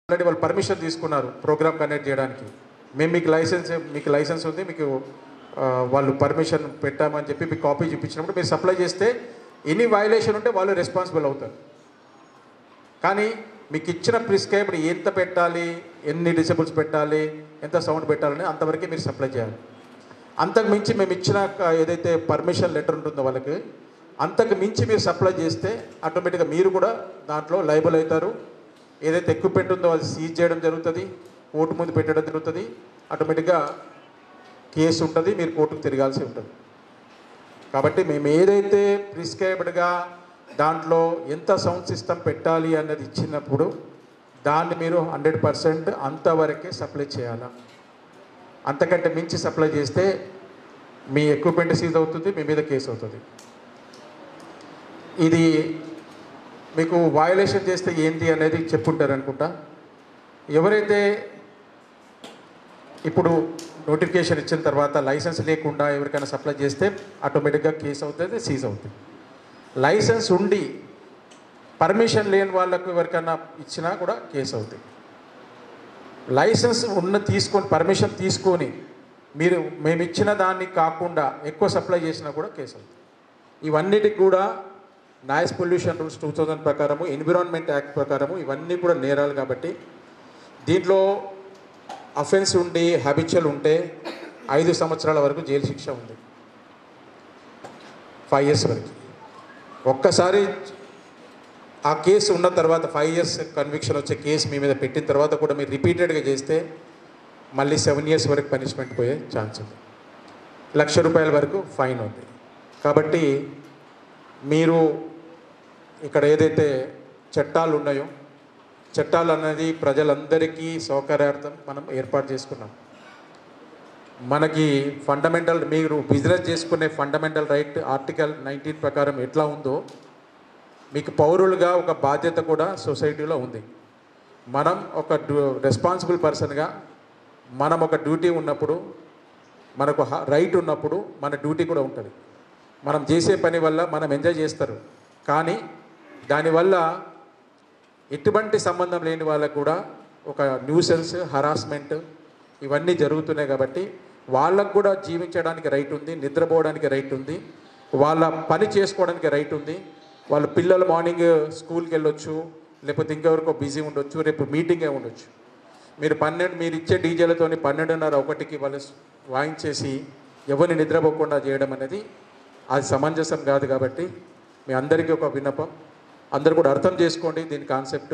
Already వాళ్ళు permission తీసుకున్నారు programme conduct చేయడానికి మేము మీకు లైసెన్స్ మీకు లైసెన్స్ ఉంది మీకు ఆ, వాళ్ళు పర్మిషన్ పెట్టామని చెప్పి మీకు కాపీ చూపించినప్పుడు మీరు సప్లై చేస్తే ఎన్ని వైలేషన్ ఉంటే వాళ్ళు రెస్పాన్సిబుల్ అవుతారు కానీ మీకు ఇచ్చిన ప్రిస్క్రైబ్డ్ ఎంత పెట్టాలి ఎన్ని డిసబుల్స్ పెట్టాలి ఎంత సౌండ్ పెట్టాలని అంతవరకే మీరు సప్లై చేయాలి అంతకు మించి మేము ఇచ్చిన క- ఏదైతే పర్మిషన్ లెటర్ ఉంటుందో వాళ్ళకి అంతకు మించి మీరు సప్లై చేస్తే ఆటోమేటిక్గా మీరు కూడా దాంట్లో లైబుల్ అవుతారు ఏదైతే ఎక్విప్మెంట్ ఉందో అది సీజ్ చేయడం జరుగుతుంది కోర్టు ముందు పెట్టడం జరుగుతుంది ఆటోమేటిక్గా కేసు ఉంటుంది మీరు కోర్టుకు తిరగాల్సి ఉంటుంది కాబట్టి మేము ఏదైతే ప్రిస్క్రైబ్డ్గా దాంట్లో ఎంత సౌండ్ సిస్టమ్ పెట్టాలి అన్నది ఇచ్చినప్పుడు దాన్ని మీరు హండ్రెడ్ పర్సెంట్ అంతవరకే సప్లై చేయాలా అంతకంటే మించి సప్లై చేస్తే మీ ఎక్విప్మెంట్ సీజ్ అవుతుంది మీ మీద కేసు అవుతుంది ఇది మీకు వయలేషన్ చేస్తే ఏంటి అనేది చెప్పుంటారు అనుకుంటా ఎవరైతే ఇప్పుడు నోటిఫికేషన్ ఇచ్చిన తర్వాత లైసెన్స్ లేకుండా ఎవరికైనా సప్లై చేస్తే ఆటోమేటిక్గా కేసు అవుతుంది సీజ్ అవుతుంది లైసెన్స్ ఉండి పర్మిషన్ లేని వాళ్ళకు ఎవరికైనా ఇచ్చినా కూడా కేసు అవుతుంది లైసెన్స్ ఉన్న తీసుకొని పర్మిషన్ తీసుకొని మీరు మేము ఇచ్చిన దాన్ని కాకుండా ఎక్కువ సప్లై చేసినా కూడా కేసు అవుతుంది ఇవన్నిటికి కూడా noise pollution rules two thousand ప్రకారము ఎన్విరాన్మెంట్ యాక్ట్ ప్రకారము ఇవన్నీ కూడా నేరాలు కాబట్టి దీంట్లో అఫెన్స్ ఉండి హ్యాబిచువల్ ఉంటే ఐదు సంవత్సరాల వరకు జైలు శిక్ష ఉంది ఫైవ్ ఇయర్స్ వరకు ఒక్కసారి ఆ కేసు ఉన్న తర్వాత ఫైవ్ ఇయర్స్ కన్విక్షన్ వచ్చే కేసు మీ మీద పెట్టిన తర్వాత కూడా మీరు రిపీటెడ్గా చేస్తే మళ్ళీ సెవెన్ ఇయర్స్ వరకు పనిష్మెంట్ పోయే ఛాన్స్ ఉంది లక్ష రూపాయల వరకు ఫైన్ ఉంది కాబట్టి మీరు ఇక్కడ ఏదైతే చట్టాలు ఉన్నాయో చట్టాలు అన్నది ప్రజలందరికీ సౌకర్యార్థం మనం ఏర్పాటు చేసుకున్నాం మనకి ఫండమెంటల్ మీరు బిజినెస్ చేసుకునే ఫండమెంటల్ రైట్ ఆర్టికల్ నైన్టీన్ ప్రకారం ఎట్లా ఉందో మీకు పౌరులుగా ఒక బాధ్యత కూడా సొసైటీలో ఉంది మనం ఒక రెస్పాన్సిబుల్ పర్సన్గా మనం ఒక డ్యూటీ ఉన్నప్పుడు మనకు రైట్ ఉన్నప్పుడు మన డ్యూటీ కూడా ఉంటుంది మనం చేసే పని వల్ల మనం ఎంజాయ్ చేస్తారు కానీ దానివల్ల ఎటువంటి సంబంధం లేని వాళ్ళకు కూడా ఒక న్యూసెన్స్ హరాస్మెంట్ ఇవన్నీ జరుగుతున్నాయి కాబట్టి వాళ్ళకు కూడా జీవించడానికి రైట్ ఉంది నిద్రపోవడానికి రైట్ ఉంది వాళ్ళ పని చేసుకోవడానికి రైట్ ఉంది వాళ్ళ పిల్లలు మార్నింగ్ స్కూల్కి వెళ్ళొచ్చు లేకపోతే ఇంకెవరికో బిజీ ఉండొచ్చు రేపు మీటింగే ఉండొచ్చు మీరు పన్నెండు మీరు ఇచ్చే డీజేలతోని పన్నెండున్నర ఒకటికి వాళ్ళు వాయించేసి ఎవరిని నిద్రపోకుండా చేయడం అనేది అది సమంజసం కాదు కాబట్టి మీ అందరికీ ఒక విన్నపం అందరు కూడా అర్థం చేసుకోండి దీని కాన్సెప్ట్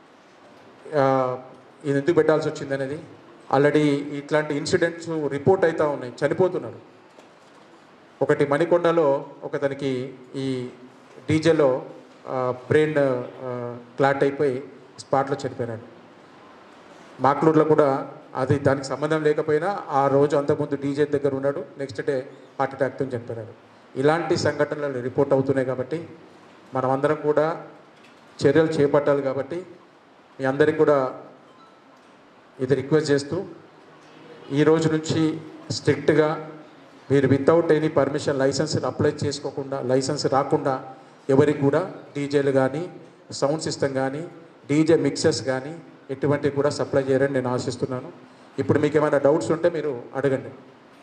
ఇది ఎందుకు పెట్టాల్సి వచ్చింది అనేది ఆల్రెడీ ఇట్లాంటి ఇన్సిడెంట్స్ రిపోర్ట్ అవుతూ ఉన్నాయి చనిపోతున్నారు ఒకటి మణికొండలో ఒకతనికి ఈ డీజేలో బ్రెయిన్ క్లాట్ అయిపోయి స్పాట్లో చనిపోయినాడు మాక్లూరులో కూడా అది దానికి సంబంధం లేకపోయినా ఆ రోజు అంతకుముందు డీజే దగ్గర ఉన్నాడు నెక్స్ట్ డే హార్ట్ అటాక్తో చనిపోయాడు ఇలాంటి సంఘటనలు రిపోర్ట్ అవుతున్నాయి కాబట్టి మనం అందరం కూడా చర్యలు చేపట్టాలి కాబట్టి మీ అందరికి కూడా ఇది రిక్వెస్ట్ చేస్తూ ఈ రోజు నుంచి స్ట్రిక్ట్గా మీరు without any permission license apply చేసుకోకుండా లైసెన్స్ రాకుండా ఎవరికి కూడా డీజేలు కానీ సౌండ్ సిస్టమ్ కానీ డీజే మిక్సెస్ కానీ ఎటువంటివి కూడా సప్లై చేయరని నేను ఆశిస్తున్నాను ఇప్పుడు మీకు ఏమైనా డౌట్స్ ఉంటే మీరు అడగండి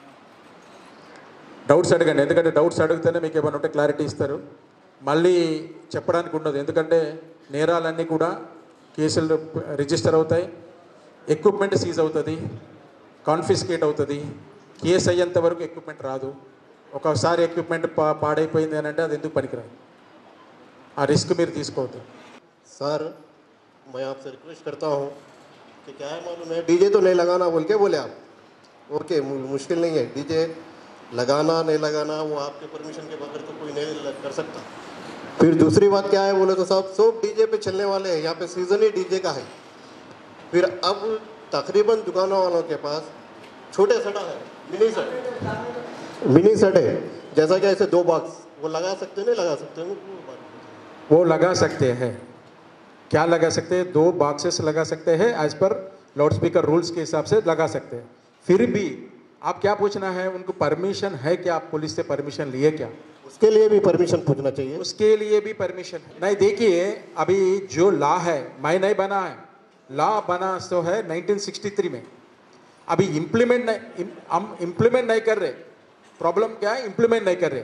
డౌట్స్ అడగండి ఎందుకంటే డౌట్స్ అడిగితేనే మీకు ఏమైనా ఉంటే క్లారిటీ ఇస్తారు మళ్ళీ చెప్పడానికి ఉండదు ఎందుకంటే నేరాలన్నీ కూడా కేసులు రిజిస్టర్ అవుతాయి ఎక్విప్మెంట్ సీజ్ అవుతుంది కాన్ఫిస్కేట్ అవుతుంది కేసు అయ్యేంత వరకు ఎక్విప్మెంట్ రాదు ఒకసారి ఎక్విప్మెంట్ పా పాడైపోయింది అని అంటే అది ఎందుకు పనికిరాదు ఆ రిస్క్ మీరు తీసుకోవద్దు सर मैं आपसे रिक्वेस्ट करता हूँ कि क्या है मालूम है डीजे तो नहीं लगाना बोल के बोले आप ओके मु- मुश्किल नहीं है डीजे लगाना नहीं लगाना वो आपके परमिशन के बगैर तो कोई नहीं ल- कर सकता फिर दूसरी बात क्या है बोले तो साहब सब डीजे पे चलने वाले हैं यहाँ पे सीज़न ही डीजे का है फिर अब तकरीबन दुकानों वालों के पास छोटे सटा है मिनी सट मिनी सट है जैसा कि ऐसे दो बॉक्स वो लगा सकते नहीं लगा सकते वो वो बात है। वो लगा सकते हैं क्या लगा सकते हैं दो बॉक्सेस लगा सकते हैं as per loud speaker rules के हिसाब से लगा सकते हैं फिर भी आप क्या पूछना है उनको परमिशन है क्या आप पुलिस से परमिशन लिए क्या उसके लिए भी परमिशन पूछना चाहिए उसके लिए भी परमिशन है नहीं देखिए अभी जो लॉ है मैं नहीं बना है लॉ बना तो है 1963 में अभी इम्प्लीमेंट नहीं इम- हम इम्प्लीमेंट नहीं कर रहे प्रॉब्लम क्या है इम्प्लीमेंट नहीं कर रहे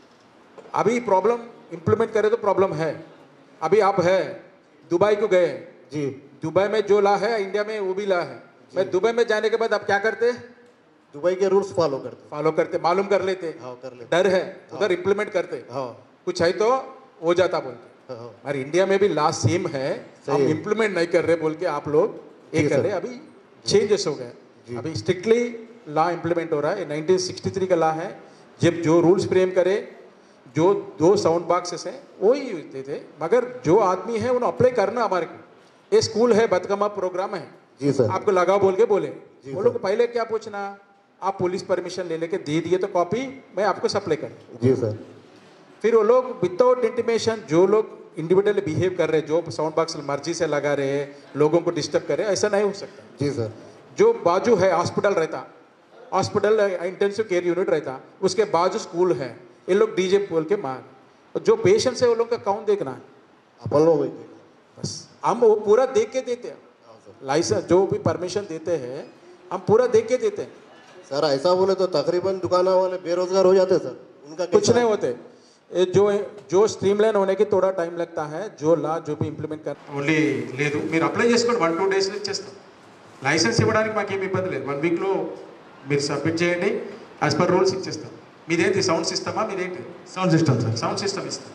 अभी प्रॉब्लम इम्प्लीमेंट करे तो प्रॉब्लम है अभी आप है दुबई को गए जी दुबई में जो ला है इंडिया में वो भी ला है मैं दुबई में जाने के बाद आप क्या करते दुबई के रूल्स फॉलो करते फॉलो करते मालूम कर लेते हाँ कर लेते डर है उधर इम्प्लीमेंट करते हाँ कुछ है तो हो जाता बोल के हाँ और इंडिया में भी ला सेम है सही हम है। इम्प्लीमेंट नहीं कर रहे बोल के आप लोग ये जी कर सर। रहे अभी चेंजेस हो गए अभी स्ट्रिक्टली लॉ इम्प्लीमेंट हो रहा है 1963 का लॉ है जब जो रूल्स फ्रेम करे जो दो साउंड बॉक्सेस हैं वो ही होते थे मगर जो आदमी है उन्हें अप्लाई करना हमारे को ये स्कूल है बदकमा प्रोग्राम है जी सर आपको लगाओ बोल के बोले जी वो लोग पहले क्या पूछना आप पुलिस परमिशन ले लेके दे दिए तो कॉपी मैं आपको सप्लाई कर जी सर फिर वो लोग विदाउट इंटीमेशन जो लोग इंडिविजुअली बिहेव कर रहे हैं जो साउंड बॉक्स मर्जी से लगा रहे हैं लोगों को डिस्टर्ब कर रहे हैं ऐसा नहीं हो सकता जी सर जो बाजू है हॉस्पिटल रहता हॉस्पिटल इंटेंसिव केयर यूनिट रहता उसके बाजू स्कूल है ये लोग डीजे बोल के मार और जो पेशेंट्स है वो लोग का काउंट देखना है अपन लोग वही देखो। बस हम वो पूरा देख के देते हैं हाँ सर लाइसेंस जो भी परमिशन देते हैं हम पूरा देख के देते हैं सर ऐसा बोले तो तकरीबन दुकाना वाले बेरोजगार हो जाते सर उनका कुछ कैसा? नहीं होते ये जो जो స్ట్రీమ్లైన్ होने थोड़ा टाइम लगता है जो లా जो भी ఇంప్లిమెంట్ कर ఓన్లీ లేదు మీరు అప్లై చేసుకోండి వన్ టూ డేస్లో ఇచ్చేస్తాం లైసెన్స్ ఇవ్వడానికి మాకేం ఇబ్బంది లేదు వన్ వీక్లో మీరు సబ్మిట్ చేయండి యాజ్ పర్ రూల్స్ ఇచ్చేస్తాం మీదేంటి సౌండ్ సిస్టమా మీదేంటి sound system sir sound system ఇస్తాం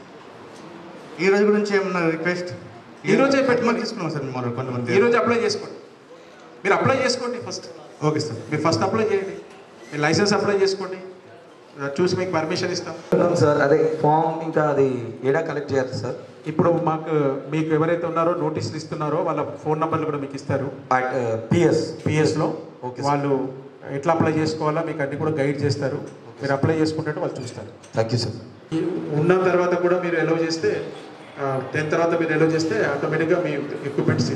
ఈ రోజు గురించి ఏమన్నా రిక్వెస్ట్ ఈ రోజే పెట్టుమని తీసుకున్నాం సార్ మనం కొంతమంది ఈ రోజు అప్లై చేసుకోండి మీరు అప్లై చేసుకోండి ఫస్ట్ ఓకే సార్ మీరు ఫస్ట్ అప్లై చేయండి మీరు లైసెన్స్ అప్లై చేసుకోండి చూసి మీకు పర్మిషన్ ఇస్తాం సార్ అదే ఫామ్ ఇంకా అది ఏడా కలెక్ట్ చేయాలి సార్ ఇప్పుడు మాకు మీకు ఎవరైతే ఉన్నారో నోటీసులు ఇస్తున్నారో వాళ్ళ ఫోన్ నంబర్లు కూడా మీకు ఇస్తారు పిఎస్ పిఎస్లో Okay, sir. వాళ్ళు ఎట్లా అప్లై చేసుకోవాలా మీకు అన్ని కూడా గైడ్ చేస్తారు మీరు అప్లై చేసుకుంటే వాళ్ళు చూస్తారు థ్యాంక్ యూ సార్ ఈ ఉన్న తర్వాత కూడా మీరు ఎలో చేస్తే టెన్ తర్వాత మీరు ఎలో చేస్తే ఆటోమేటిక్గా మీ ఎక్విప్మెంట్స్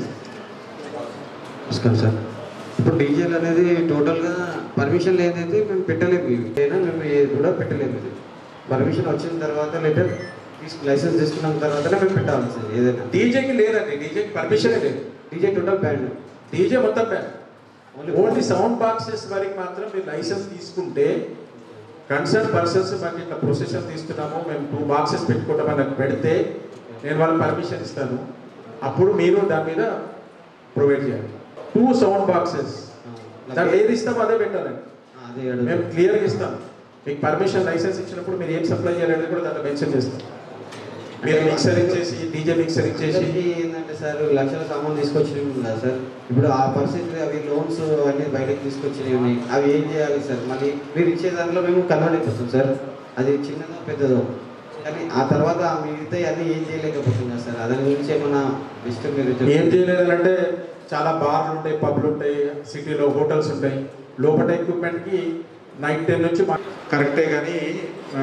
నమస్కారం సార్ ఇప్పుడు డీజేలు అనేది టోటల్గా పర్మిషన్ లేదైతే మేము పెట్టలేము ఇవి అయినా మేము ఏది కూడా పెట్టలేము ఇది పర్మిషన్ వచ్చిన తర్వాత లెటర్ తీసుకు లైసెన్స్ తీసుకున్న తర్వాతనే మేము పెట్టాలి సార్ ఏదైనా డీజేకి లేదండి డీజేకి పర్మిషనే లేదు డీజే టోటల్ బ్యాండ్ డీజే మొత్తం బ్యాన్ ఓన్లీ సౌండ్ బాక్సెస్ వరకు మాత్రం మీరు లైసెన్స్ తీసుకుంటే కన్సర్న్ పర్సన్స్ మాకు ఇట్లా ప్రొసెషన్ తీస్తున్నాము మేము టూ బాక్సెస్ పెట్టుకుంటామని నాకు పెడితే నేను వాళ్ళకి పర్మిషన్ ఇస్తాను అప్పుడు మీరు దాని మీద ప్రొవైడ్ చేయాలి టూ సౌండ్ బాక్సెస్ దాంట్లో ఏది ఇస్తామో అదే పెట్టాలండి అదే మేము క్లియర్గా ఇస్తాం మీకు పర్మిషన్ లైసెన్స్ ఇచ్చినప్పుడు మీరు ఏం సప్లై చేయాలనేది కూడా దాంట్లో మెన్షన్ చేస్తాం మీరు మిక్సర్ ఇచ్చేసి డీజే మిక్సర్ ఇచ్చేసి అందరికీ ఏంటంటే సార్ లక్షల సామాన్ తీసుకొచ్చినవి ఉన్నాయి సార్ ఇప్పుడు ఆ పరిస్థితి అవి లోన్స్ అవన్నీ బయటకు తీసుకొచ్చినవి ఉన్నాయి అవి ఏం చేయాలి సార్ మళ్ళీ మీరు ఇచ్చే దాంట్లో మేము కన్వర్ట్ అయిపోతాం సార్ అది చిన్నదో పెద్దదో కానీ ఆ తర్వాత ఆ మిగతా అన్నీ ఏం చేయలేకపోతున్నాం సార్ దాని గురించి ఏమన్నా బెస్ట్ మీరు ఏం చెప్పండి. చేయలేదంటే చాలా బార్లు ఉంటాయి పబ్లు ఉంటాయి సిటీలో హోటల్స్ ఉంటాయి లోపల ఎక్విప్మెంట్కి నైట్ టెన్ నుంచి మా- కరెక్టే కానీ ఆ,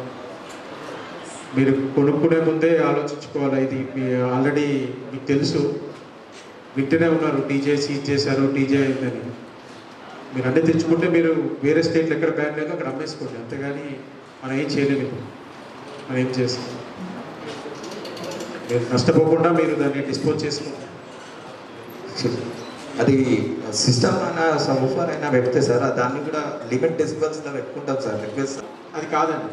మీరు కొనుక్కునే ముందే ఆలోచించుకోవాలి ఇది మీ ఆల్రెడీ మీకు తెలుసు వింటూనే ఉన్నారు డీజే సీజ్ చేశారు డీజే అయిందని మీరు అన్నీ తెచ్చుకుంటే మీరు వేరే స్టేట్లో ఎక్కడ బ్యాన్ లేదో అక్కడ అమ్మేసుకోండి అంతేగాని మనం ఏం చేయలేము ఇప్పుడు మనం ఏం చేస్తాం మీరు నష్టపోకుండా మీరు దాన్ని డిస్పోజ్ చేసుకోండి అది సిస్టమ్ అయినా సమ్ఫర్ అయినా పెడితే సార్ దాన్ని కూడా లిమిట్ డెసిబల్స్ లో పెట్టుకుంటాం సార్ రిక్వెస్ట్ అది కాదండి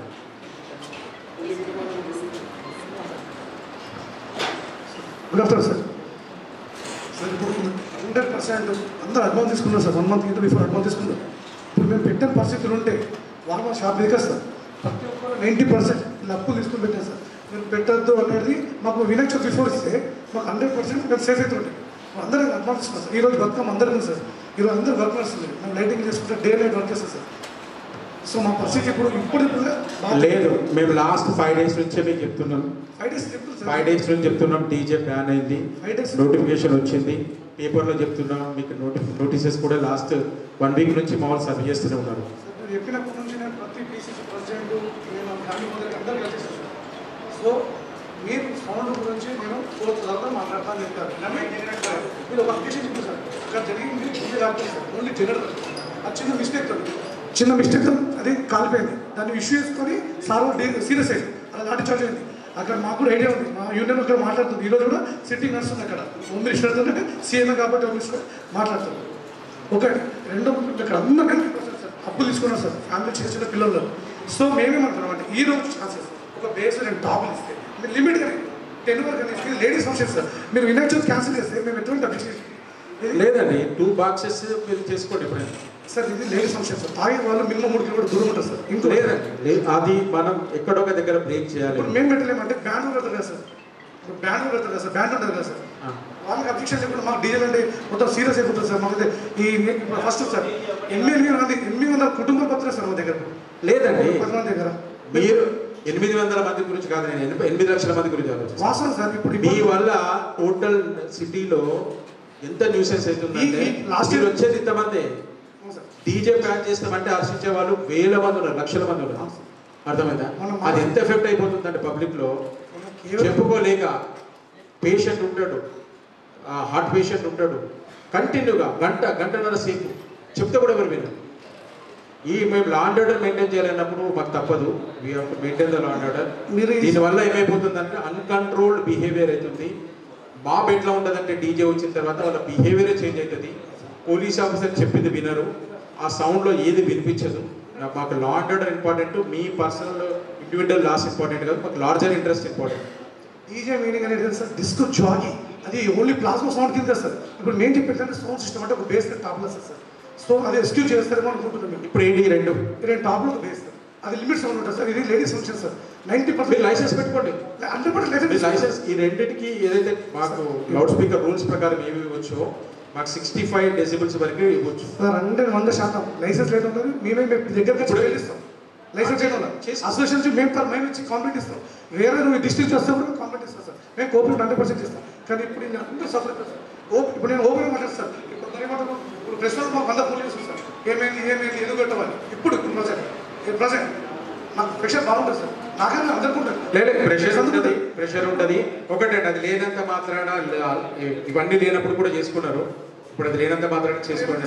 గుడ్ ఆఫ్టర్నూన్ సార్ సార్ ఇప్పుడు హండ్రెడ్ పర్సెంట్ అందరూ అడ్వాన్స్ తీసుకున్నారు సార్ వన్ మంత్ ఇంటర్ బిఫోర్ అడ్వాన్స్ తీసుకున్నారు ఇప్పుడు మేము పెట్టిన పరిస్థితులు ఉంటే వాళ్ళు మా షాప్ దిగా సార్ ప్రతి ఒక్కరు నైంటీ పర్సెంట్ ఇలా అప్పులు తీసుకుని పెట్టారు సార్ మీరు పెట్టద్దు అనేది మాకు వినాయక చవితి బిఫోర్ ఇస్తే మాకు హండ్రెడ్ పర్సెంట్ మేము సేఫ్ అవుతుంటాయి అందరూ అడ్వాన్స్ తీసుకున్నాం సార్ ఈ రోజు బతుకమ్మ అందరం ఉంది సార్ ఈరోజు అందరూ వర్క్ నడుస్తుంది మేము లైటింగ్ చేసుకుంటే డే నైట్ వర్క్ చేస్తాం సార్ సో మా పరిస్థితి ఇప్పుడు ఇప్పుడు ఇప్పుడు లేదు మేము లాస్ట్ ఫైవ్ డేస్ నుంచే మీకు చెప్తున్నాం ఫైవ్ డేస్ చెప్తుంది సార్ ఫైవ్ డేస్ నుంచి చెప్తున్నాం డీజే బ్యాన్ అయింది ఫైవ్ డేస్ నోటిఫికేషన్ వచ్చింది పేపర్లో చెప్తున్నాం మీకు నోటి నోటీసెస్ కూడా లాస్ట్ వన్ వీక్ నుంచి మామూలు సర్వ్ చేస్తూనే ఉన్నారు సార్ మీరు చెప్పినప్పటి నుంచి నేను ప్రతి పీసీసీ ప్రెసిడెంట్ నేను గాంధీ మొదటి అందరూ కలిసి సో మీరు సౌండ్ గురించి నేను ఫోర్త్ తర్వాత మాట్లాడతాను చెప్పారు కానీ మీరు ఒక అప్లికేషన్ చెప్పారు సార్ ఇక్కడ జరిగింది ఇది కాకపోతే సార్ ఓన్లీ జనరల్ అది చిన్న మిస్టేక్ తోటి చిన్న మిస్టేక్ అది కాలిపోయింది దాన్ని ఇష్యూ చేసుకొని సార్ సీరియస్ అయ్యింది అలా లాంటి చార్జ్ అయింది అక్కడ మాకు కూడా ఐడియా ఉంది మా యూనియన్ అక్కడ మాట్లాడుతుంది ఈరోజు కూడా సిట్టింగ్ నడుస్తుంది అక్కడ హోమ్ మినిస్టర్తో సీఎం కాబట్టి హోమ్ మినిస్టర్ మాట్లాడుతుంది ఒకటి రెండో ఇక్కడ అందరూ కలిపి సార్ అప్పులు తీసుకున్నారు సార్ ఫ్యామిలీ చిన్న చిన్న పిల్లలు సో మేమేమంటున్నాం అంటే ఈ రోజు ఛాన్సెస్ ఒక బేస్ నేను టాపులు ఇస్తే మీరు లిమిట్ కానీ టెన్ వరకు కానీ ఇస్తే లేడీస్ ఫంక్షన్ సార్ మీరు వినాయక చవితి క్యాన్సిల్ చేస్తే మేము ఎటువంటి అప్లికేషన్ లేదండి టూ బాక్సెస్ మీరు చేసుకోండి ఎప్పుడైనా సార్ ఇది లేడీస్ ఫంక్షన్ సార్ తాగే వాళ్ళు మినిమం మూడు కిలోమీటర్ దూరం ఉంటుంది సార్ ఇంకో లేదండి లే- అది మనం ఎక్కడొక దగ్గర బ్రేక్ చేయాలి ఇప్పుడు మేము పెట్టలేమంటే బ్యాండ్ పెడతారు కదా సార్ ఇప్పుడు బ్యాండ్ పెడతారు కదా సార్ బ్యాండ్ ఉంటుంది కదా సార్ ఆ. వాళ్ళకి అబ్జెక్షన్ లేకుండా మాకు డీజిల్ అంటే మొత్తం సీరియస్ అయిపోతుంది సార్ మాకు ఈ ఫస్ట్ సార్ ఎనిమిది మంది ఎనిమిది వందల కుటుంబాలు పడుతున్నాయి సార్ మా దగ్గర లేదండి పది మంది దగ్గర మీరు ఎనిమిది వందల మంది గురించి కాదు నేను ఎనిమిది ఎనిమిది లక్షల మంది గురించి ఆలోచిస్తాను వాస్తవం సార్ ఇప్పుడు మీ ఇప్పుడు- వల్ల టోటల్ సిటీలో ఎంత న్యూసెన్స్ అవుతుందంటే ఈ- ఈ last మీరు year- వచ్చేది ఇంతమంది అవును సార్. డీజే బ్యాన్ చేస్తామంటే హర్షించే వాళ్ళు వేల మంది ఉన్నారు లక్షల మంది ఉన్నారు అర్థమైందా మనం అది ఎంత ఎఫెక్ట్ అయిపోతుందంటే పబ్లిక్ లో మనం కేవలం- చెప్పుకోలేక పేషెంట్ ఉంటాడు హార్ట్ పేషెంట్ ఉంటాడు కంటిన్యూగా గంట గంటన్నర సేపు చెప్తే కూడా ఎవరు వినరు ఈ మేము లా అండ్ ఆర్డర్ మెయింటైన్ చేయాలన్నప్పుడు మాకు తప్పదు we have to maintain the law and order మీరు ఈ- దీనివల్ల ఏమైపోతుందంటే అన్కంట్రోల్డ్ బిహేవియర్ అవుతుంది బాబ్ ఎట్లా ఉంటుందంటే డీజే వచ్చిన తర్వాత వాళ్ళ బిహేవియరే చేంజ్ అవుతుంది పోలీస్ ఆఫీసర్ చెప్పింది వినరు ఆ సౌండ్లో ఏది వినిపించదు నా- మాకు లా అండ్ ఆర్డర్ ఇంపార్టెంట్ మీ పర్సనల్ ఇండివిజువల్ లాస్ ఇంపార్టెంట్ కాదు మాకు larger interest important DJ meaning అనేది ఏంటి సార్ డిస్కో జాగి అది ఓన్లీ ప్లాస్మా సౌండ్ కింద సార్ ఇప్పుడు మేము చెప్పేటంటే సౌండ్ సిస్టమ్ అంటే ఒక base top sir sir so అది ఎక్స్క్యూజ్ చేస్తారేమో అనుకుంటున్నాం మేము ఇప్పుడు ఏంటి ఈ రెండు రెండు టాప్లో ఒక బేస్ సార్ అది లిమిట్ సౌండ్ ఉంటుంది సార్ ఇది లేడీస్ ఫంక్షన్ సార్ నైంటీ మీరు పర్సెంట్ లైసెన్స్ పెట్టుకోండి హండ్రెడ్ మీ పర్సెంట్ లైసెన్స్ ఈ రెండింటికి ఏదైతే మాకు లౌడ్ స్పీకర్ రూల్స్ ప్రకారం ఏమి ఇవ్వచ్చో మాకు సిక్స్టీ ఫైవ్ డెసిబుల్స్ వరకు ఇవ్వచ్చు సార్ హండ్రెడ్ వంద శాతం లైసెన్స్ లేదు ఉన్నది మేమే మేము దగ్గరికి వచ్చి వెళ్ళిస్తాం లైసెన్స్ లేదు చేసుకో. అసోసియేషన్ నుంచి మేము పర్ మేము ఇచ్చి కాంప్లీట్ ఇస్తాం వేరే నువ్వు డిస్ట్రిక్ట్ వస్తే కూడా కాంప్లీట్ ఇస్తాం సార్ మేము కోపరేట్ హండ్రెడ్ పర్సెంట్ ఇస్తాం కానీ ఇప్పుడు నేను అందరూ సఫర్ అవుతారు సార్ ఓప్ ఇప్పుడు నేను ఓపెన్ మాట్లాడు సార్ ఇప్పుడు మరి ఏమంటారు ఇప్పుడు ప్రెసిడెంట్ మాకు వంద ఫోన్ చేస్తుంది సార్ ఏమైంది ఏమైంది ఎందుకు పెట్టవాలి ఇప్పుడు ఇప్పుడు ప్రజెంట్ ప్రజెంట్ నాకు ప్రెషర్ బాగుంటుంది సార్ నాకన్నా అందరికీ ఉంటుంది లేదు ప్రెషర్ అందరికీ ఉంటుంది ప్రెషర్ ఉంటుంది ఒకటండి అది లేనంత మాత్రాన ల- ఇవన్నీ లేనప్పుడు కూడా చేసుకున్నారు ఇప్పుడు అది లేనంత మాత్రాన చేసుకోండి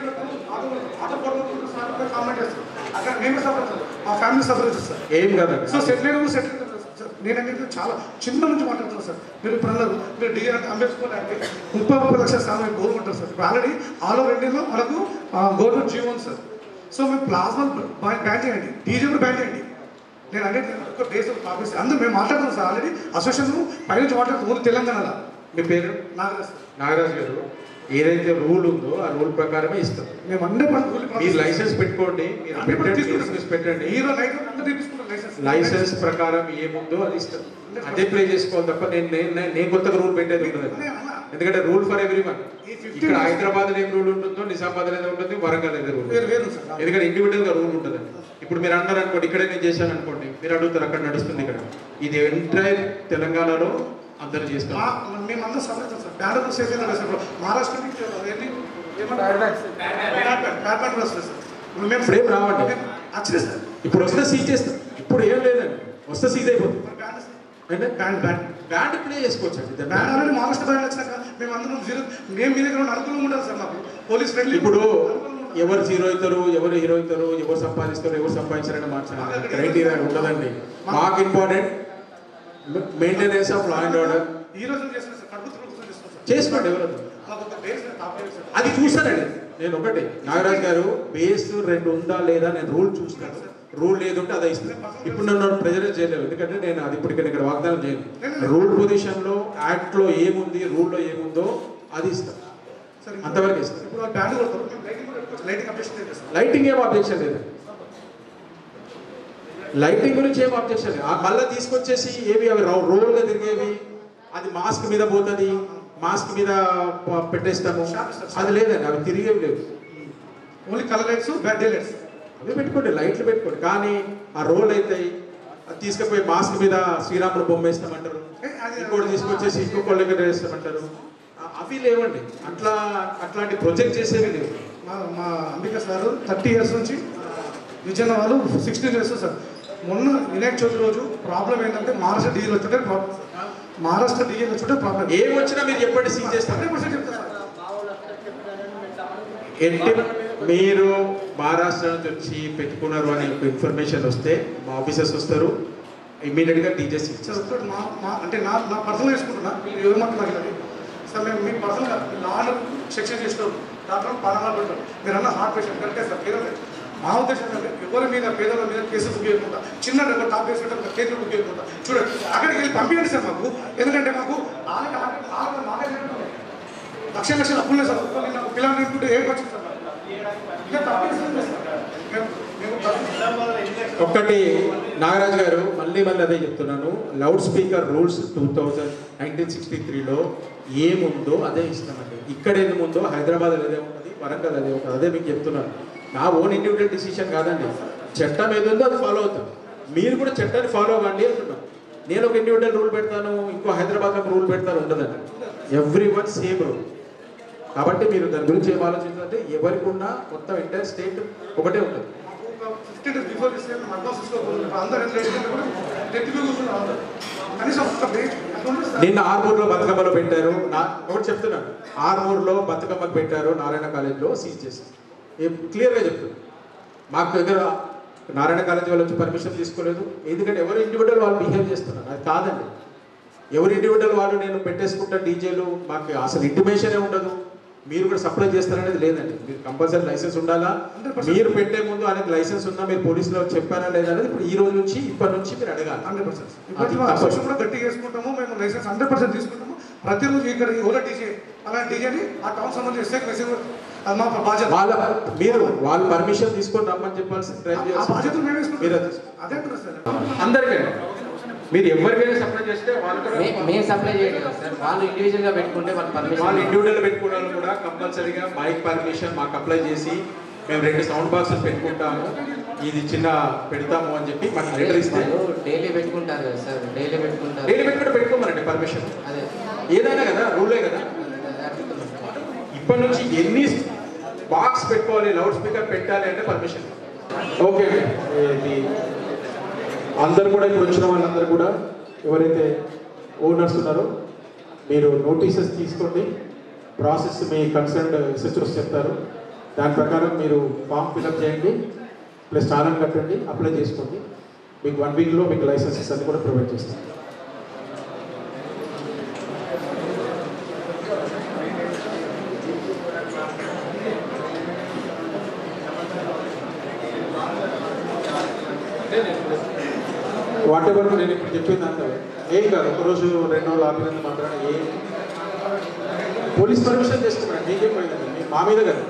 అక్కడ మేమే సఫర్ అవుతాం మా ఫ్యామిలీ సఫర్ అవుతుంది సార్ ఏం కాదండి సో సెటిల్ అయిన కూడా సెటిల్ సార్ నేను అనేది చాలా చిన్న నుంచి మాట్లాడుతున్నాను సార్ మీరు ఇప్పుడు అన్నారు మీరు డిఎన్ అంటే అంబేద్కర్ అంటే ముప్పై ముప్పై లక్షల స్థానం మీరు గోల్ ఉంటారు సార్ ఇప్పుడు ఆల్రెడీ ఆల్ ఓవర్ ఇండియాలో మనకు గవర్నమెంట్ జీవో ఉంది సార్ సో మీరు ప్లాస్మా బ్యాన్ చేయండి డీజే కూడా బ్యాన్ చేయండి నేను అనేది ఒక దేశం ఆఫీస్ అందరూ మేము మాట్లాడుతున్నాం సార్ ఆల్రెడీ అసోసియేషన్ పైనుంచి మాట్లాడుతున్నాం ఓన్లీ తెలంగాణలో మీ పేరు నాకు సార్ నాగరాజు గారు ఏదైతే రూల్ ఉందో ఆ రూల్ ప్రకారమే ఇస్తాం మేము హండ్రెడ్ పర్సెంట్ మీరు లైసెన్స్ పెట్టుకోండి మీరు పెట్టండి లైసెన్స్ పెట్టండి హీరో నైట్ అందరూ తీసుకుంటారు లైసెన్స్ లైసెన్స్ ప్రకారం ఏముందో అది ఇస్తాం అదే ప్లే చేసుకోవాలి తప్ప నేను నేను నేను- నేను కొత్తగా రూల్ పెట్టేది ఉండదు ఎందుకంటే రూల్ ఫర్ ఎవ్రీ వన్ ఈ 15 ఇక్కడ హైదరాబాద్ ఏం రూల్ ఉంటుందో నిజామాబాద్ ఏదో ఉంటుంది వరంగల్ ఏదో రూల్ వేరు వేరు సార్ ఎందుకంటే ఇండివిజువల్ గా రూల్ ఉంటుంది ఇప్పుడు మీరు అన్నారు అనుకోండి ఇక్కడే నేను చేశాను అనుకోండి మీరు అడుగుతారు అక్కడ నడుస్తుంది ఇక్కడ ఇది ఎంటైర్ తెలంగాణలో అందరు చేస్తాం మా- మేమందరం separate sir banner safe sir ఇప్పుడు మహారాష్ట్ర నుంచి వెళ్ళి ఏమంటారు బ్యాడ్మింటన్ కూడా వస్తుంది సార్ ఇప్పుడు మేము ఇప్పుడు ఏం రావండి. మేము వచ్చినాయి సార్ ఇప్పుడు వస్తే సీజ్ చేస్తాం ఇప్పుడు ఏం లేదండి వస్తే సీజ్ అయిపోతుంది మరి బ్యాండ్ సార్. అంటే బ్యాండ్ బ్యాండ్ బ్యాండ్ ప్లే చేసుకోవచ్చు అండి బ్యాండ్ అనేది మహారాష్ట్ర బ్యాండ్ వచ్చినాక మేము అందరం జీరో మేము మీ దగ్గర ఉన్న అనుకూలంగా ఉండాలి సార్ మాకు పోలీస్ ఫ్రెండ్లీ ఇప్పుడు ఎవరు జీరో అవుతారు ఎవరు హీరో అవుతారు ఎవరు సంపాదిస్తారు ఎవరు సంపాదించారని మార్చాలి క్రైటీరియా ఉండదండి మాకు important maintenance of law and order ఈ రోజు చేస్తున్నాం సార్ కడుపు కోసం చేస్తున్నాం సార్ చేసుకోండి ఎవరు మాకు ఒక బేస్ టాప్ సార్ అది చూస్తానండి నేను ఒకటి నాగరాజ్ గారు బేస్ రెండు ఉందా లేదా నేను రూల్ చూస్తాను రూల్ లేదుంటే అదే ఇస్తాను ఇప్పుడు నన్ను ప్రెజర్ చేయలేవు ఎందుకంటే నేను అది ఇప్పుడు ఇక్కడ ఇక్కడ వాగ్దానం చేయను రూల్ పొజిషన్ లో యాక్ట్ లో ఏముంది రూల్ లో ఏముందో అది ఇస్తాను సార్ అంతవరకు ఇస్తాను ఇప్పుడు వాళ్ళు బ్యాండ్ కొడతారు మేము లైటింగ్ కూడా పెట్టుకోవచ్చు లైటింగ్ అప్డేషన్ చేస్తాం లైటింగ్ ఏం అబ్జెక్షన్ లేదు లైటింగ్ గురించి ఏం అబ్జెక్షన్ లేదు ఆ మళ్ళీ తీసుకొచ్చేసి ఏవి అవి రౌ- రోల్గా తిరిగేవి అది మాస్క్ మీద పోతుంది మాస్క్ మీద ప- పెట్టేస్తాము అది లేదండి అవి తిరిగేవి లేవు only colour lights day lights అవి పెట్టుకోండి లైట్లు పెట్టుకోండి కానీ ఆ రోల్ అవుతాయి అది తీసుకుపోయి మాస్క్ మీద శ్రీరాముడు బొమ్మ వేస్తామంటారు ఇంకోటి తీసుకొచ్చేసి ఇంకొక దగ్గర వేస్తామంటారు ఆ- అవి లేవండి అట్లా అట్లాంటి ప్రొజెక్ట్ చేసేవి లేవు మా మా అంబిక సార్ థర్టీ ఇయర్స్ నుంచి విజయన వాళ్ళు సిక్స్టీన్ ఇయర్స్ సార్ మొన్న వినాయక చవితి రోజు ప్రాబ్లం ఏంటంటే మహారాష్ట్ర డీజిల్ వచ్చుంటే ప్రాబ్లం సార్ మహారాష్ట్ర డీజిల్ వచ్చుంటే ప్రాబ్లం ఏం వచ్చినా మీరు చెప్పండి సీజ్ చేస్తాను హండ్రెడ్ పర్సెంట్ చెప్తా సార్ ఎట్టి మీరు మహారాష్ట్ర నుంచి వచ్చి పెట్టుకున్నారు అనే ఒక ఇన్ఫర్మేషన్ వస్తే మా ఆఫీసర్స్ వస్తారు ఇమీడియట్గా డీజే సీజ్ సార్ చేస్తాం ఒకటి మా మా అంటే నా నా పర్సనల్ చేసుకుంటున్నా మీరు ఏమంటున్నారు అది సార్ మేము మీ పర్సనల్గా నాలుగు సెక్షన్ చేస్తారు దాంట్లో పదనాలు పెట్టారు మీరు అన్న హార్ట్ పేషెంట్ కరెక్టే సార్ పేదలు మా ఉద్దేశం ఏంటంటే ఎవరి మీద పేదల మీద కేసులు బుక్ చేయకుండా చిన్న ఎవరు టాప్ చేసి కేసులు బుక్ చేయకుండా చూడండి అక్కడికి వెళ్ళి పంపించండి సార్ మాకు ఎందుకంటే మాకు ఆలయ ఆలయ మాకే లక్ష లక్షల అప్పులే సార్ ఒక్కొక్కరు నాకు పిల్లలు నింపుకుంటే ఏం వచ్చింది సార్ నాకు? ఇక తప్పేసింది సార్ మేము మేము తప్పు- ఒక్కటి నాగరాజు గారు మళ్ళీ మళ్ళీ అదే చెప్తున్నాను loud speaker rules two thousand nineteen sixty త్రీలో ఏముందో అదే ఇస్తామండి ఇక్కడ ఏముందో హైదరాబాద్ అదే ఉంటుంది వరంగల్ అదే ఉంటుంది అదే మీకు చెప్తున్నాను నా ఓన్ ఇండివిజువల్ డిసిషన్ కాదండి చట్టం ఏదుందో అది ఫాలో అవుతాం మీరు కూడా చట్టాన్ని ఫాలో అవ్వండి అంటున్నాను నేను ఒక ఇండివిజువల్ రూల్ పెడతాను ఇంకో హైదరాబాద్లో ఒక రూల్ పెడతాను ఉండదండి ఎవ్రీ వన్ సేమ్ రూల్ కాబట్టి మీరు దాని గురించి ఏం ఆలోచించాలంటే ఎవరికి ఉన్నా మొత్తం ఎంటైర్ స్టేట్ ఒకటే ఉంటుంది ఫిఫ్టీ డేస్ బిఫోర్ ఇస్తే మేము అడ్వాన్స్ తీసుకోకూడదు అందరూ ఎంత లేట్ కూడా ఎత్తిపి కూర్చున్నారు అందరూ కనీసం ఒక్క బ్రేక్ అట్లా సార్ నిన్న ఆర్మూర్లో బతుకమ్మలో పెట్టారు నా ఒకటి చెప్తున్నాను ఆర్మూర్లో బతుకమ్మకు పెట్టారు నారాయణ కాలేజ్లో సీజ్ చేశారు ఏం క్లియర్గా చెప్తున్నాను మాకు దగ్గర నారాయణ కాలేజ్ వాళ్ళు వచ్చి పర్మిషన్ తీసుకోలేదు ఎందుకంటే ఎవరు ఇండివిజువల్ వాళ్ళు బిహేవ్ చేస్తున్నారు అది కాదండి ఎవరు ఇండివిజువల్ వాళ్ళు నేను పెట్టేసుకుంటా డీజేలు మాకు అసలు ఇంటిమేషనే ఉండదు మీరు కూడా సప్లై చేస్తారనేది లేదండి మీరు కంపల్సరీ లైసెన్స్ ఉండాలా మీరు పెట్టే ముందు ఆయనకు లైసెన్స్ ఉందా మీరు పోలీసులో చెప్పారా లేదా అనేది ఇప్పుడు ఈ రోజు నుంచి ఇప్పటి నుంచి మీరు అడగాలి హండ్రెడ్ పర్సెంట్ ఇప్పటికీ మా అసోసియేషన్ కూడా గట్టిగా వేసుకుంటాము మేము లైసెన్స్ హండ్రెడ్ పర్సెంట్ తీసుకుంటాము ప్రతిరోజు ఇక్కడ ఓలా డీజే అలాంటి డీజేని ఆ టౌన్ సంబంధించి ఎస్ఐకి మెసేజ్ అది మా బాధ్యత వాళ్ళ మీరు వాళ్ళ పర్మిషన్ తీసుకొని రమ్మని చెప్పాల్సి ట్రై ఆ బాధ్యతలు మేము మీరు వేసుకుంటాం అదే అంటున్నారు సార్ అందరికీ మీరు ఎవరికైనా సప్లై చేస్తే వాళ్ళు కూడా మే- మేము సప్లై చేయడం కదా సార్ వాళ్ళు ఇండివిజువల్ గా పెట్టుకుంటే వాళ్ళు వాళ్ళు పర్మిషన్ ఇండివిజువల్ పెట్టుకోవడం కూడా కంపల్సరీగా మైక్ పర్మిషన్ మాకు అప్లై చేసి మేము రెండు సౌండ్ బాక్సెస్ పెట్టుకుంటాము ఇది చిన్న పెడతాము అని చెప్పి మాకు లెటర్ ఇస్తే డైలీ పెట్టుకుంటారు కదా సార్ డైలీ పెట్టుకుంటారు డైలీ పెట్టుకుంటే పెట్టుకోమనండి పర్మిషన్ అదే ఏదైనా కదా రూలే కదా ఇప్పటి నుంచి ఎన్ని బాక్స్ పెట్టుకోవాలి లౌడ్ స్పీకర్ పెట్టాలి అంటే పర్మిషన్ ఓకే ఇది అందరు కూడా ఇప్పుడు వచ్చిన వాళ్ళందరూ కూడా ఎవరైతే ఓనర్స్ ఉన్నారో మీరు నోటీసెస్ తీసుకోండి ప్రాసెస్ మీ కన్సర్న్డ్ ఎస్హెచ్ఓస్ చెప్తారు దాని ప్రకారం మీరు ఫామ్ ఫిల్అప్ చేయండి ప్లస్ చాలన్ కట్టండి అప్లై చేసుకోండి మీకు వన్ వీక్లో మీకు లైసెన్సెస్ అన్ని కూడా ప్రొవైడ్ చేస్తాం వాట్ ఎవర్ నేను ఇప్పుడు చెప్పింది అంత ఏం కాదు ఒకరోజు రెండు రోజులు ఆపినంత మాత్రాన ఏం పోలీస్ పర్మిషన్ చేస్తున్నాడు మీకేం పోయిందండి మీ మా మీద కదా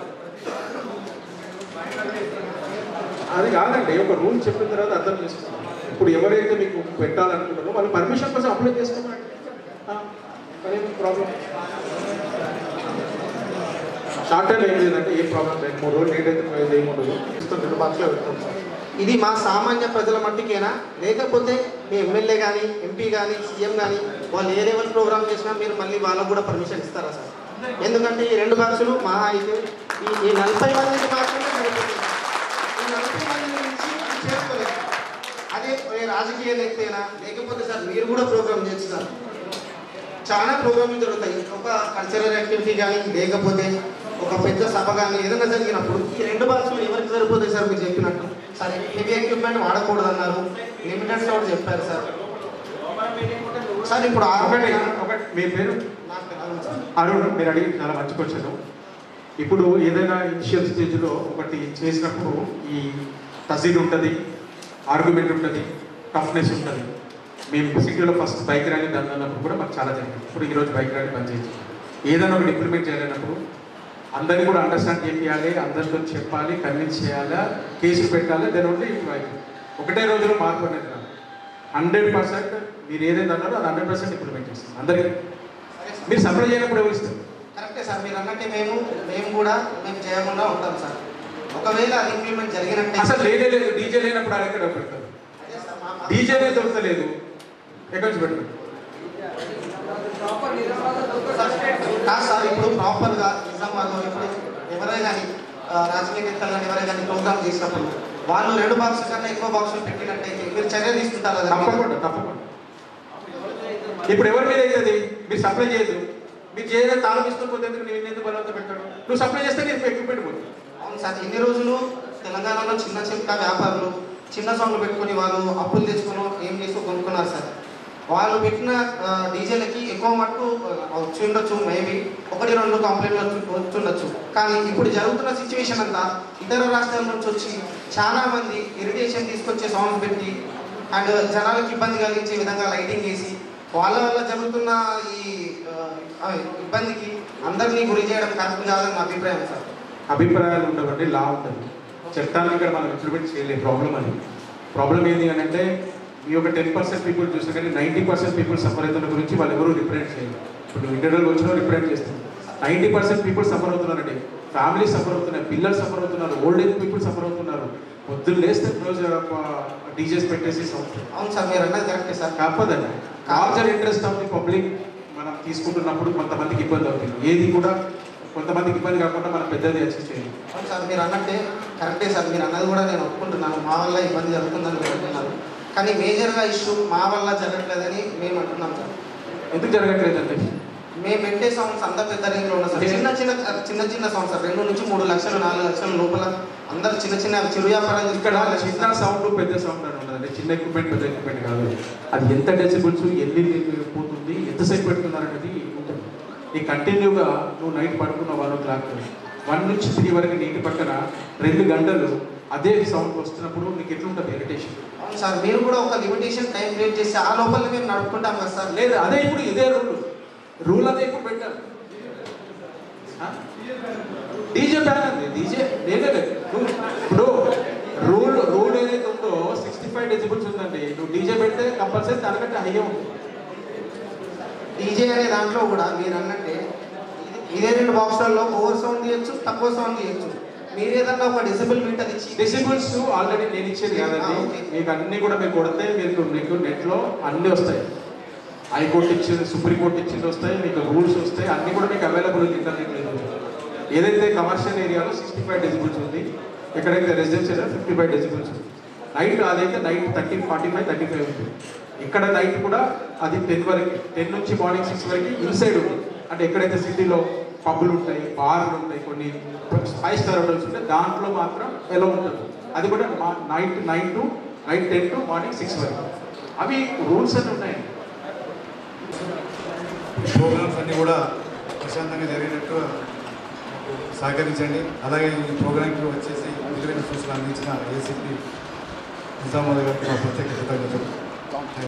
అది కాదండి ఒక రూల్ చెప్పిన తర్వాత అర్థం చేసుకున్నాం ఇప్పుడు ఎవరైతే మీకు పెట్టాలనుకుంటారో వాళ్ళు పర్మిషన్ కోసం అప్లై చేసుకోమని ప్రాబ్లం షార్ట్ టైం ఏం లేదంటే ఏ ప్రాబ్లం లేదు మూడు రోజులు లేట్ అయితే పోయేది ఏమి ఉండదు రెండు బాక్స్లో పెడతాం ఇది మా సామాన్య ప్రజల మట్టికేనా లేకపోతే మీ ఎమ్మెల్యే కానీ ఎంపీ కానీ సీఎం కానీ వాళ్ళు ఏ లెవెల్ ప్రోగ్రామ్ చేసినా మీరు మళ్ళీ వాళ్ళకు కూడా పర్మిషన్ ఇస్తారా సార్ ఎందుకంటే ఈ రెండు బాక్సులు మహా అయితే ఈ ఈ నలభై మందికి మాత్రమే సరిపోతుంది. ఈ నలభై మంది నుంచి ఇది చేసుకోలేదు అదే ఏ రాజకీయ నేతైనా లేకపోతే సార్ మీరు కూడా ప్రోగ్రామ్ చేస్తారు చాలా ప్రోగ్రామింగ్ జరుగుతాయి ఒక కల్చరల్ యాక్టివిటీ కానీ లేకపోతే ఒక పెద్ద సభ కానీ ఏదైనా జరిగినప్పుడు ఈ రెండు బాక్సులు ఎవరికి సరిపోతాయి సార్ మీరు చెప్పినట్టు సరే హెవీ ఎక్విప్మెంట్ వాడకూడదు అన్నారు లిమిటెడ్ సౌండ్ చెప్పారు సార్ సార్ ఇప్పుడు ఆరు ఒకటి ఒకటి మీ పేరు నాకు తెలియదు సార్. అరుణ్ మీరు అడిగి చాలా మంచి క్వశ్చన్ ఇప్పుడు ఏదైనా ఇనిషియల్ స్టేజ్లో ఒకటి చేసినప్పుడు ఈ తసీద్ ఉంటుంది ఆర్గ్యుమెంట్ ఉంటుంది టఫ్నెస్ ఉంటుంది మేము సిటీలో ఫస్ట్ బైక్ ర్యాలీ దాని అన్నప్పుడు కూడా మాకు చాలా జరిగింది ఇప్పుడు ఈరోజు బైక్ ర్యాలీ పనిచేయచ్చు ఏదైనా ఒకటి ఇంప్లిమెంట్ చేయాలన్నప్పుడు అందరినీ కూడా అండర్స్టాండ్ చేయాలి అందరితో చెప్పాలి కన్విన్స్ చేయాలా కేసులు పెట్టాలి దాని నుండి ఒకటే రోజులో మార్పు అనేది రాదు హండ్రెడ్ పర్సెంట్ మీరు ఏదైతే అన్నారో అది హండ్రెడ్ పర్సెంట్ ఇంప్లిమెంట్ చేస్తాం అందరికీ మీరు సప్లై చేయనప్పుడు ఎవరు ఇస్తారు కరెక్టే సార్ మీరు అన్నట్టే మేము మేము కూడా మేము చేయకుండా ఉంటాం సార్ ఒకవేళ అది ఇంప్లిమెంట్ జరిగినట్టే అసలు లేనే లేదు డీజే లేనప్పుడు అది ఎక్కడ పెడతారు అదే సార్, మా- మా- డీజేనే దొరకలేదు ఎక్కడి నుంచి పెడతారు కాదు సార్ ఇప్పుడు ప్రాపర్గా నిజామాబాద్లో ఇప్పుడు ఎవరైనా కానీ ఆ, రాజకీయ నేతలు కానీ ఎవరైనా కానీ ప్రోగ్రామ్ చేసినప్పుడు వాళ్ళు రెండు బాక్సుల కన్నా ఎక్కువ బాక్సులు పెట్టినట్టయితే మీరు చర్య తీసుకుంటారు కదా తప్పకుండా తప్పకుండా ఇప్పుడు ఎవరి మీద అవుతుంది మీరు సప్లై చేయదు మీరు చేయలేదు తాళం ఇస్తూ పోతే ఎందుకు నేను ఎందుకు బలవంతం పెట్టాడు నువ్వు సప్లై చేస్తే నేను ఎక్విప్మెంట్ పోతుంది అవును సార్ ఇన్ని రోజులు తెలంగాణలో చిన్న చిన్న వ్యాపారులు చిన్న సౌండ్లు పెట్టుకొని వాళ్ళు అప్పులు తెచ్చుకొని ఏం చేసుకో కొనుక్కున్నారు సార్ వాళ్ళు పెట్టిన ఆ, డీజేలకి ఎక్కువ మటుకు ఆ, వచ్చి ఉండొచ్చు మేబీ ఒకటి రెండు కంప్లైంట్లు వచ్చి వచ్చి ఉండొచ్చు కానీ ఇప్పుడు జరుగుతున్న సిచ్యువేషన్ అంతా ఇతర రాష్ట్రాల నుంచి వచ్చి చాలా మంది ఇరిటేషన్ తీసుకొచ్చే సౌండ్స్ పెట్టి అండ్ జనాలకు ఇబ్బంది కలిగించే విధంగా లైటింగ్ వేసి వాళ్ళ వల్ల జరుగుతున్న ఈ ఆ, ఆ, ఇబ్బందికి అందరినీ గురి చేయడం కరెక్ట్ కాదని నా అభిప్రాయం సార్ అభిప్రాయాలు ఉండవండి లా ఉంటుంది చట్టాన్ని ఇక్కడ మనం ఇంప్లిమెంట్ చేయలేదు ప్రాబ్లం అది ప్రాబ్లం ఏంటి అని అంటే మీ ఒక టెన్ పర్సెంట్ పీపుల్ చూస్తే కానీ నైంటీ పర్సెంట్ పీపుల్ సఫర్ అవుతున్న గురించి వాళ్ళు ఎవరు రిప్రజెంట్ చేయరు ఇప్పుడు నువ్వు ఇంటర్నల్ వచ్చినా రిప్రజెంట్ చేస్తుంది నైంటీ పర్సెంట్ పీపుల్ సఫర్ అవుతున్నారండి ఫ్యామిలీ సఫర్ అవుతున్నారు పిల్లలు సఫర్ అవుతున్నారు ఓల్డ్ ఏజ్ పీపుల్ సఫర్ అవుతున్నారు పొద్దున్న లేస్తే రోజు డీజేస్ పెట్టేసి సౌండ్ అవును సార్ మీరు అన్నది కరెక్టే సార్ కాకపోదండి larger interest of the public మనం తీసుకుంటున్నప్పుడు కొంతమందికి ఇబ్బంది అవుతుంది ఏది కూడా కొంతమందికి ఇబ్బంది కాకుండా మనం పెద్దది అచీవ్ చేయాలి అవును సార్ మీరు అన్నట్టే కరెక్టే సార్ మీరు అన్నది కూడా నేను ఒప్పుకుంటున్నాను మా వల్ల ఇబ్బంది జరుగుతుందని మీరు అంటున్నారు కానీ మేజర్గా ఇష్యూ మా వల్ల జరగట్లేదని మేము అంటున్నాం సార్ ఎందుకు జరగట్లేదండి మేము పెట్టే సౌండ్స్ అంత పెద్ద రేంజ్లో ఉన్నాయి సార్ చిన్న చిన్న చిన్న చిన్న సౌండ్స్ సార్ రెండు నుంచి మూడు లక్షలు నాలుగు లక్షల లోపల అందరు చిన్న చిన్న చిరు వ్యాపారం ఇక్కడ ఇక్కడ చిన్న సౌండ్ పెద్ద సౌండ్ అని ఉండదండి చిన్న ఎక్విప్మెంట్ పెద్ద ఎక్విప్మెంట్ కాదు అది ఎంత డెసిబుల్స్ ఎన్ని పోతుంది ఎంతసేపు పెడుతున్నారు అనేది ఉంటుంది ఈ కంటిన్యూగా నువ్వు నైట్ పడుకున్న వన్ ఓ క్లాక్ వన్ నుంచి త్రీ వరకు నీటి పక్కన రెండు గంటలు అదే సౌండ్ వస్తున్నప్పుడు నీకు ఎట్లుంటుంది ఇరిటేషన్ అవును సార్ మీరు కూడా ఒక లిమిటేషన్ టైం క్రియేట్ చేసి ఆ లోపల మేము నడుపుకుంటాం కదా సార్ లేదు అదే ఇప్పుడు ఇదే రూల్ రూల్ అదే ఇప్పుడు పెట్టారు డీజే బ్యాన్ అండి డీజే లేదే లేదు నువ్వు ఇప్పుడు రూల్ రూల్ ఏదైతే ఉందో సిక్స్టీ ఫైవ్ డెసిబుల్స్ ఉందండి నువ్వు డీజే పెడితే కంపల్సరీ దానికంటే హై ఉంది డీజే అనే దాంట్లో కూడా మీరు అన్నట్టే ఇది- ఇదే రెండు బాక్సులలో ఓవర్ సౌండ్ తీయచ్చు తక్కువ సౌండ్ తీయచ్చు మీరు ఏదన్నా ఒక డిసబుల్ మీటర్ ఇచ్చి డెసిబుల్స్ ఆల్రెడీ నేను ఇచ్చేది కాదండి మీకు అన్ని కూడా మీరు కొడితే మీకు మీకు నెట్లో అన్నీ వస్తాయి హైకోర్టు ఇచ్చింది సుప్రీంకోర్టు ఇచ్చింది వస్తాయి మీకు రూల్స్ వస్తాయి అన్నీ కూడా మీకు అవైలబుల్ ఉంది ఇంటర్నెట్ లేదు ఏదైతే కమర్షియల్ ఏరియాలో సిక్స్టీ ఫైవ్ డెసిబుల్స్ ఉంది ఎక్కడైతే రెసిడెన్షియల్ ఫిఫ్టీ ఫైవ్ డెసిబుల్స్ ఉంది నైట్ అదైతే night thirty forty five thirty five ఉంది ఇక్కడ నైట్ కూడా అది టెన్ వరకు టెన్ నుంచి మార్నింగ్ సిక్స్ వరకు ఇన్సైడ్ ఉంది అంటే ఎక్కడైతే సిటీలో పబ్బులు ఉంటాయి బార్లు ఉంటాయి కొన్ని ఫైవ్ స్టార్ హోటల్స్ ఉంటాయి దాంట్లో మాత్రం ఎలా ఉంటుంది అది కూడా మా night nine to night ten to morning six వరకు అవి రూల్స్ అన్నీ ఉన్నాయి ప్రోగ్రామ్స్ అన్నీ కూడా ప్రశాంతంగా జరిగినట్టు సహకరించండి అలాగే ఈ ప్రోగ్రాంకి వచ్చేసి విలువైన సూచనలు అందించిన ఏసీపీ నిజామాబాద్ గారికి మా ప్రత్యేక కృతజ్ఞతలు